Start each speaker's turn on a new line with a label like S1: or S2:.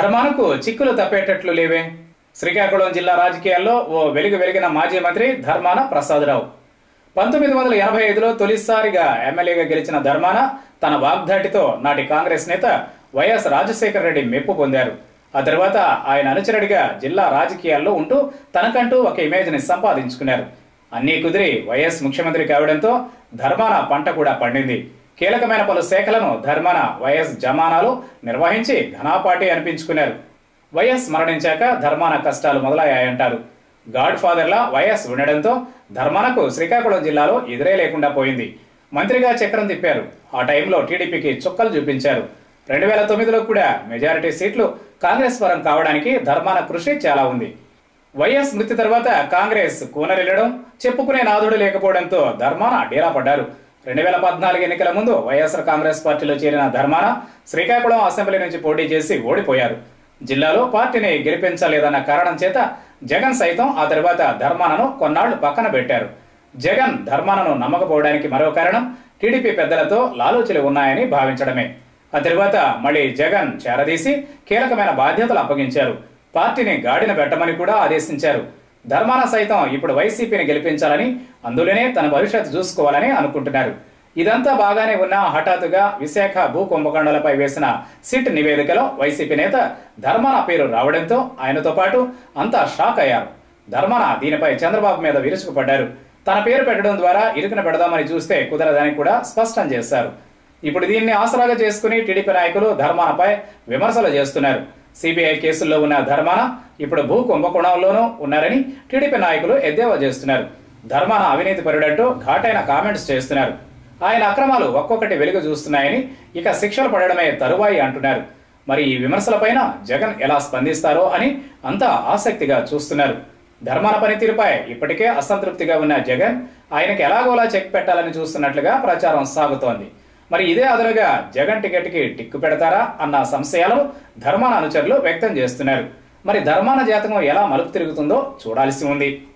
S1: ధర్మానకు చిక్కులు తప్పేటట్లు లేవే శ్రీకాకుళం జిల్లా రాజకీయాల్లో ఓ వెలుగు వెలిగిన మాజీ మంత్రి ధర్మాన ప్రసాదరావు పంతొమ్మిది వందల ఎనభై ఐదులో తొలిసారిగా ఎమ్మెల్యేగా గెలిచిన ధర్మాన తన వాగ్దాటితో నాటి కాంగ్రెస్ నేత వైఎస్ రాజశేఖర రెడ్డి మెప్పు పొందారు ఆ తర్వాత ఆయన అనుచరుడిగా జిల్లా రాజకీయాల్లో ఉంటూ తనకంటూ ఒక ఇమేజ్ని సంపాదించుకున్నారు అన్నీ కుదిరి వైఎస్ ముఖ్యమంత్రి కావడంతో ధర్మాన పంట కూడా పండింది కీలకమైన పలు శాఖలను ధర్మాన వైఎస్ జమానాలో నిర్వహించి ఘనాపాటి అనిపించుకున్నారు వైఎస్ మరణించాక ధర్మాన కష్టాలు మొదలయ్యాయంటారు గాడ్ ఫాదర్లా వైఎస్ ఉండడంతో ధర్మానకు శ్రీకాకుళం జిల్లాలో ఎదురే లేకుండా పోయింది మంత్రిగా చక్రం తిప్పారు ఆ టైంలో టీడీపీకి చుక్కలు చూపించారు రెండు వేల తొమ్మిదిలో కూడా మెజారిటీ సీట్లు కాంగ్రెస్ పరం కావడానికి ధర్మాన కృషి చాలా ఉంది వైఎస్ మృతి తర్వాత కాంగ్రెస్ కూనరిల్లడం చెప్పుకునే నాదుడు లేకపోవడంతో ధర్మాన డేలా పడ్డారు రెండు వేల పద్నాలుగు ఎన్నికల ముందు వైఎస్ఆర్ కాంగ్రెస్ పార్టీలో చేరిన ధర్మాన శ్రీకాకుళం అసెంబ్లీ నుంచి పోటీ చేసి ఓడిపోయారు జిల్లాలో పార్టీని గెలిపించలేదన్న కారణం చేత జగన్ సైతం ఆ తర్వాత ధర్మానను కొన్నాళ్లు పక్కన పెట్టారు జగన్ ధర్మానను నమ్మకపోవడానికి మరో కారణం టీడీపీ పెద్దలతో లాలూచలు ఉన్నాయని భావించడమే ఆ తర్వాత మళ్ళీ జగన్ చేరదీసి కీలకమైన బాధ్యతలు అప్పగించారు పార్టీని గాడిన పెట్టమని కూడా ఆదేశించారు ధర్మాన సైతం ఇప్పుడు వైసీపీని గెలిపించాలని అందులోనే తన భవిష్యత్తు చూసుకోవాలని అనుకుంటున్నారు ఇదంతా బాగానే ఉన్నా హఠాత్తుగా విశాఖ భూ కుంభకోణాలపై వేసిన సిట్ నివేదికలో వైసీపీ నేత ధర్మాన పేరు రావడంతో ఆయనతో పాటు అంతా షాక్ అయ్యారు ధర్మాన దీనిపై చంద్రబాబు మీద విరుచుకుపడ్డారు తన పేరు పెట్టడం ద్వారా ఇరుకున పెడదామని చూస్తే కుదరదని కూడా స్పష్టం చేశారు ఇప్పుడు దీన్ని ఆసరాగా చేసుకుని టీడీపీ నాయకులు ధర్మానపై విమర్శలు చేస్తున్నారు సిబిఐ కేసుల్లో ఉన్న ధర్మాన ఇప్పుడు భూ కుంభకోణంలోనూ ఉన్నారని టీడీపీ నాయకులు ఎద్దేవా చేస్తున్నారు ధర్మాన అవినీతి పరుడంటూ ఘాటైన కామెంట్స్ చేస్తున్నారు ఆయన అక్రమాలు ఒక్కొక్కటి వెలుగు చూస్తున్నాయని ఇక శిక్షలు పడడమే తరువాయి అంటున్నారు మరి ఈ విమర్శలపైన జగన్ ఎలా స్పందిస్తారో అని అంతా ఆసక్తిగా చూస్తున్నారు ధర్మాన పనితీరుపై ఇప్పటికే అసంతృప్తిగా ఉన్న జగన్ ఆయనకి ఎలాగోలా చెక్ పెట్టాలని చూస్తున్నట్లుగా ప్రచారం సాగుతోంది మరి ఇదే అదనుగా జగన్ టికెట్కి టిక్కు పెడతారా అన్న సంశయాలను ధర్మాన అనుచరులు వ్యక్తం చేస్తున్నారు మరి ధర్మాన జాతకం ఎలా మలుపు తిరుగుతుందో చూడాల్సి ఉంది